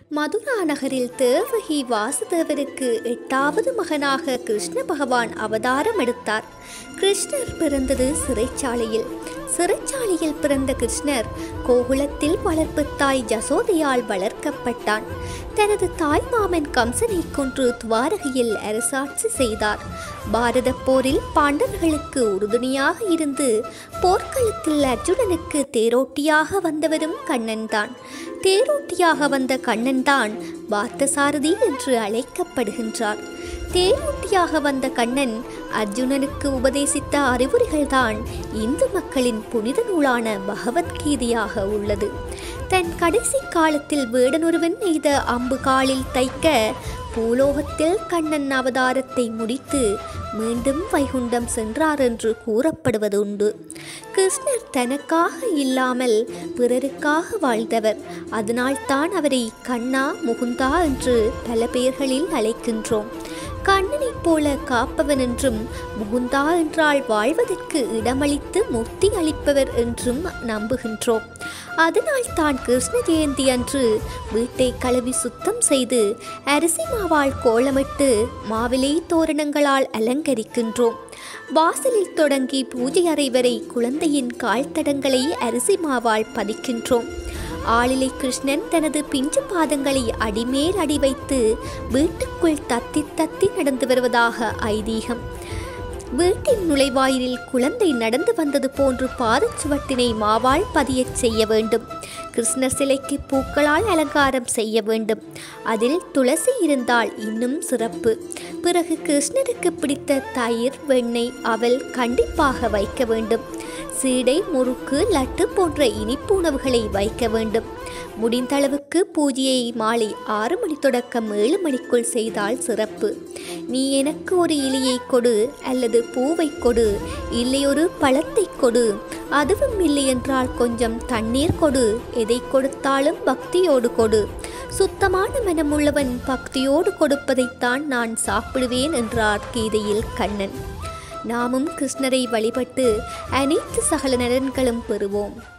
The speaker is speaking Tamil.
மதுரா நகரில் தேவகி வாசுதேவருக்கு எட்டாவது மகனாக கிருஷ்ண பகவான் அவதாரம் எடுத்தார் கிருஷ்ணர் பிறந்தது சிறைச்சாலையில் சிறைச்சாலையில் பிறந்த கிருஷ்ணர் கோகுலத்தில் வளர்ப்பு தாய் ஜசோதையால் வளர்க்கப்பட்டான் தனது தாய் மாமன் கம்சனை கொன்று துவாரகையில் அரசாட்சி செய்தார் பாரத போரில் பாண்டவர்களுக்கு உறுதுணையாக இருந்து போர்க்களத்தில் அர்ஜுனனுக்கு தேரோட்டியாக வந்தவரும் கண்ணன்தான் தேரோட்டியாக வந்த கண்ணன்தான் பார்த்தசாரதி என்று அழைக்கப்படுகின்றார் தேரோட்டியாக வந்த கண்ணன் அர்ஜுனனுக்கு உபதேசித்த அறிவுரைகள்தான் இந்து மக்களின் புனித நூலான பகவத்கீதையாக உள்ளது தன் கடைசி காலத்தில் வேடனொருவன் நெய்த அம்பு காலில் தைக்க பூலோகத்தில் கண்ணன் அவதாரத்தை முடித்து மீண்டும் வைகுண்டம் சென்றார் என்று கூறப்படுவது உண்டு கிருஷ்ணர் தனக்காக இல்லாமல் பிறருக்காக வாழ்ந்தவர் அதனால்தான் அவரை கண்ணா முகுந்தா என்று பல பெயர்களில் அழைக்கின்றோம் கண்ணனைப் போல காப்பவன் என்றும் முகுந்தா என்றால் வாழ்வதற்கு இடமளித்து முக்தி அளிப்பவர் என்றும் நம்புகின்றோம் அதனால் தான் கிருஷ்ண ஜெயந்தி அன்று வீட்டை கழுவி சுத்தம் செய்து அரிசி மாவால் கோலமிட்டு மாவிலை தோரணங்களால் அலங்கரிக்கின்றோம் வாசலில் தொடங்கி பூஜை அறை வரை குழந்தையின் கால் தடங்களை அரிசி மாவால் பதிக்கின்றோம் ஆளிலை கிருஷ்ணன் தனது பிஞ்சு பாதங்களை அடிமேல் அடி வைத்து வீட்டுக்குள் தத்தி தத்தி நடந்து வருவதாக ஐதீகம் வீட்டின் நுழைவாயிலில் குழந்தை நடந்து வந்தது போன்று பாதச்சுவட்டினை மாவால் பதியச் செய்ய வேண்டும் கிருஷ்ணர் சிலைக்கு பூக்களால் அலங்காரம் செய்ய வேண்டும் அதில் துளசி இருந்தால் இன்னும் சிறப்பு பிறகு கிருஷ்ணருக்கு பிடித்த தயிர் வெண்ணெய் அவல் கண்டிப்பாக வைக்க வேண்டும் சீடை முறுக்கு லட்டு போன்ற இனிப்பு உணவுகளை வைக்க வேண்டும் முடிந்தளவுக்கு பூஜையை மாலை ஆறு மணி தொடக்கம் ஏழு மணிக்குள் செய்தால் சிறப்பு நீ எனக்கு ஒரு இலையை கொடு அல்லது பூவை கொடு இல்லை ஒரு பழத்தை கொடு அதுவும் இல்லை என்றால் கொஞ்சம் தண்ணீர் கொடு எதை கொடுத்தாலும் பக்தியோடு கொடு சுத்தமான மனமுள்ளவன் பக்தியோடு கொடுப்பதைத்தான் நான் சாப்பிடுவேன் என்றார் கீதையில் கண்ணன் நாமும் கிருஷ்ணரை வழிபட்டு அனைத்து சகல நலன்களும் பெறுவோம்